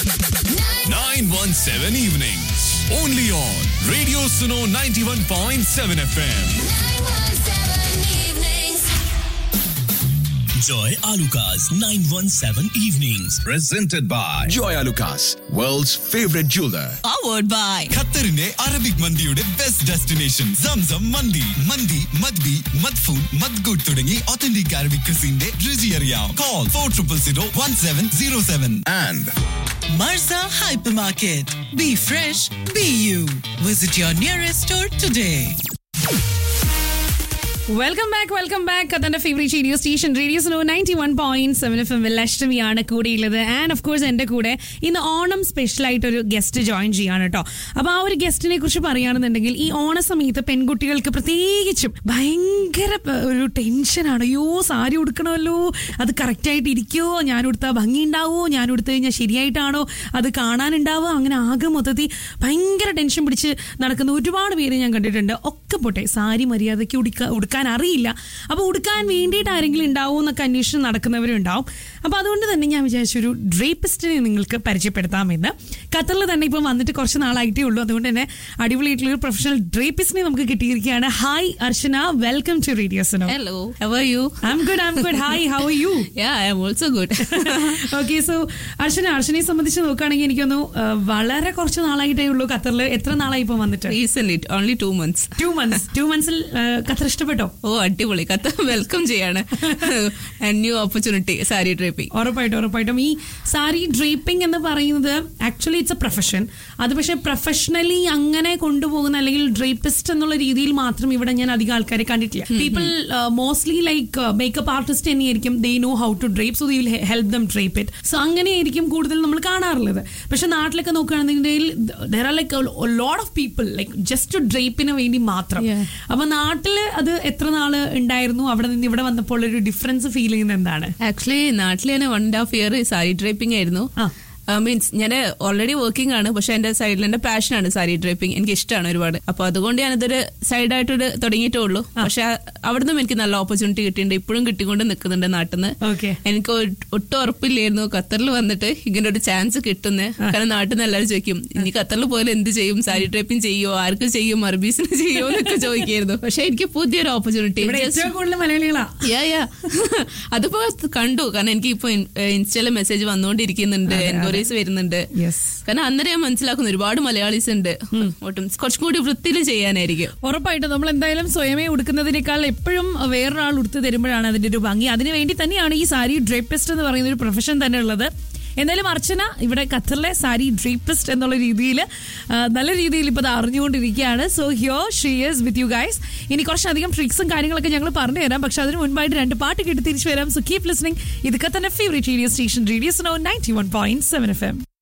917 evenings. Only on Radio Suno 91.7 FM. Joy Alukas 917 Evenings. Presented by Joy Lucas, world's favorite jeweler. powered by ഖത്തറിന്റെ Arabic മന്തിയുടെ best destination Zamzam മന്തി മന്തി മദ്ബി മദ്ഫൂൺ മദ്ഗുഡ് തുടങ്ങി ഒത്തന്റിക് അറബിക് ക്രിസിന്റെ രുചി അറിയാം call four triple zero one seven zero seven and Marza Hypermarket. Be fresh, be you. Visit your nearest store today. Welcome back welcome back അതെന്റെ favourite radio station radio Suno ninety one point seven F M അഷ്ടമിയാണ് കൂടെയുള്ളത് and of course എന്റെ കൂടെ ഇന്ന് Onam special ആയിട്ട് ഒരു guest join ചെയ്യാണ് കേട്ടോ അപ്പൊ ആ ഒരു ഗസ്റ്റിനെ കുറിച്ച് പറയുകയാണെന്നുണ്ടെങ്കിൽ ഈ ഓണ സമയത്ത് പെൺകുട്ടികൾക്ക് പ്രത്യേകിച്ചും ഭയങ്കര പ- ഒരു ടെൻഷനാണ് അയ്യോ സാരി ഉടുക്കണമല്ലോ അത് കറക്റ്റ് ആയിട്ട് ഇരിക്കുമോ ഞാൻ ഉടുത്താൽ ഭംഗി ഉണ്ടാവുമോ ഞാൻ ഉടുത്തു കഴിഞ്ഞാൽ ശരിയായിട്ടാണോ അത് കാണാനുണ്ടാവുക അങ്ങനെ ആകെ മൊത്തത്തിൽ ഭയങ്കര ടെൻഷൻ പിടിച്ച് നടക്കുന്ന ഒരുപാട് പേര് ഞാൻ കണ്ടിട്ടുണ്ട് ഒക്കെ പോട്ടെ സാരി മര്യാദയ്ക്ക് ഉടുക്ക ഉടുക്കാൻ അറിയില്ല അപ്പോൾ ഉടുക്കാൻ വേണ്ടിയിട്ട് ആരെങ്കിലും ഉണ്ടാവും എന്നൊക്കെ അന്വേഷണം നടക്കുന്നവരുണ്ടാവും അപ്പോൾ അതുകൊണ്ട് തന്നെ ഞാൻ വിചാരിച്ചു ഒരു ഡ്രേപ്പിസ്റ്റിനെ നിങ്ങൾക്ക് പരിചയപ്പെടുത്താമെന്ന് ഖത്തറിൽ തന്നെ ഇപ്പം വന്നിട്ട് കുറച്ച് നാളായിട്ടേ ഉള്ളൂ അതുകൊണ്ട് തന്നെ അടിപൊളിയായിട്ടുള്ള ഒരു പ്രൊഫഷണൽ ഡ്രേപ്പിസ്റ്റിനെ നമുക്ക് കിട്ടിയിരിക്കുകയാണ് ഹായ് അർച്ചന വെൽക്കം ടു റേഡിയോസിനോ Hello, how are you? I'm good I'm good hi how are you Yeah, I am also good. Okay so Archana അർച്ചനയെ സംബന്ധിച്ച് നോക്കുകയാണെങ്കിൽ എനിക്കൊന്നു വളരെ കുറച്ച് നാളായിട്ടേ ഉള്ളൂ ഖത്തറിൽ എത്ര നാളായി ഇപ്പൊ വന്നിട്ട് Recently, only two months. Two months two മന്ത്സിൽ ഖത്തർ ഇഷ്ടപ്പെട്ടോ ഓ അടിപൊളി കത്ത് വെൽക്കം ചെയ്യാണ് ന്യൂ ഓപ്പർച്യൂണിറ്റി സാരി ഡ്രേപ്പിംഗ് ഉറപ്പായിട്ടും ഉറപ്പായിട്ടും ഈ സാരി ഡ്രേപ്പിംഗ് എന്ന് പറയുന്നത് ആക്ച്വലി ഇറ്റ്സ് എ പ്രൊഫഷൻ അത് പക്ഷേ പ്രൊഫഷണലി അങ്ങനെ കൊണ്ടുപോകുന്ന അല്ലെങ്കിൽ ഡ്രേപ്പിസ്റ്റ് എന്നുള്ള രീതിയിൽ മാത്രം ഇവിടെ ഞാൻ അധികം ആൾക്കാരെ കണ്ടിട്ടില്ല people mostly like makeup artist തന്നെയായിരിക്കും they know how to drape so they will help them drape it so അങ്ങനെയായിരിക്കും കൂടുതൽ നമ്മൾ കാണാറുള്ളത് പക്ഷെ നാട്ടിലൊക്കെ നോക്കുകയാണെന്നുണ്ടെങ്കിൽ there are like lot of people like just ഡ്രേപ്പിന് വേണ്ടി മാത്രം Yeah. അപ്പൊ നാട്ടില് അത് എത്ര നാള് ഉണ്ടായിരുന്നു അവിടെ നിന്ന് ഇവിടെ വന്നപ്പോൾ ഒരു ഡിഫറൻസ് ഫീൽ ചെയ്യുന്നത് എന്താണ് ആക്ച്വലി നാട്ടിൽ തന്നെ one and half year sari draping ആയിരുന്നു ആ. മീൻസ് ഞാൻ ഓൾറെഡി വർക്കിംഗ് ആണ് പക്ഷെ എന്റെ സൈഡിൽ എന്റെ പാഷനാണ് സാരി ഡ്രേപ്പിംഗ് എനിക്ക് ഇഷ്ടമാണ് ഒരുപാട് അപ്പൊ അതുകൊണ്ട് ഞാനിതൊരു സൈഡായിട്ടൊരു തുടങ്ങിയിട്ടേ ഉള്ളൂ പക്ഷെ അവിടുന്ന് എനിക്ക് നല്ല ഓപ്പർച്യൂണിറ്റി കിട്ടിയിട്ടുണ്ട് ഇപ്പോഴും കിട്ടിക്കൊണ്ട് നിൽക്കുന്നുണ്ട് നാട്ടിൽ നിന്ന് ഓക്കെ എനിക്ക് ഒ- ഒട്ടും ഉറപ്പില്ലായിരുന്നു ഖത്തറിൽ വന്നിട്ട് ഇങ്ങനെ ഒരു ചാൻസ് കിട്ടുന്നത് കാരണം നാട്ടിൽ നിന്ന് എല്ലാവരും ചോദിക്കും ഇനി ഖത്തറിൽ പോയാൽ എന്ത് ചെയ്യും സാരി ഡ്രൈപ്പിംഗ് ചെയ്യോ ആർക്ക് ചെയ്യും അറബീസിന് ചെയ്യോ എന്നൊക്കെ ചോദിക്കായിരുന്നു പക്ഷെ എനിക്ക് പുതിയൊരു ഓപ്പർച്യൂണിറ്റി ഇവിടെ ഏറ്റവും കൂടുതൽ മലയാളികളാ യാ യാ അതിപ്പോ കണ്ടു കാരണം എനിക്ക് ഇപ്പൊ ഇൻസ്റ്റയിലെ മെസ്സേജ് വന്നുകൊണ്ടിരിക്കുന്നുണ്ട് എൻക്വയറീസ് വരുന്നുണ്ട് യെസ് കാരണം അന്നേരം ഞാൻ മനസ്സിലാക്കുന്നു ഒരുപാട് മലയാളീസ് ഉണ്ട് ഒട്ടും കുറച്ചും കൂടി വൃത്തിയിൽ ചെയ്യാനായിരിക്കും ഉറപ്പായിട്ടും നമ്മൾ എന്തായാലും സ്വയമേ ഉടുക്കുന്നതിനേക്കാൾ എപ്പോഴും വേറൊരാൾ ഉടുത്ത് തരുമ്പോഴാണ് അതിന്റെ ഒരു ഭംഗി അതിന് വേണ്ടി തന്നെയാണ് ഈ സാരി ഡ്രേപ്പിസ്റ്റ് എന്ന് പറയുന്ന ഒരു പ്രൊഫഷൻ തന്നെ ഉള്ളത് എന്തായാലും അർച്ചന ഇവിടെ ഖത്തറിലെ സാരി ഡ്രേപ്പിസ്റ്റ് എന്നുള്ള രീതിയിൽ നല്ല രീതിയിൽ ഇപ്പോൾ അറിഞ്ഞുകൊണ്ടിരിക്കുകയാണ് സോ ഹിയോ ഷീയേഴ്സ് വിത്ത് യു ഗൈസ് ഇനി കുറച്ചധികം ട്രിക്സും കാര്യങ്ങളൊക്കെ ഞങ്ങൾ പറഞ്ഞു തരാം പക്ഷെ അതിന് മുൻപായിട്ട് രണ്ട് പാട്ട് കേട്ട് തിരിച്ചു വരാം സോ കീപ് ലിസ്ണിംഗ് ഇത് ഖത്തറിന്റെ favourite radio station radio Suno ninety one point seven F M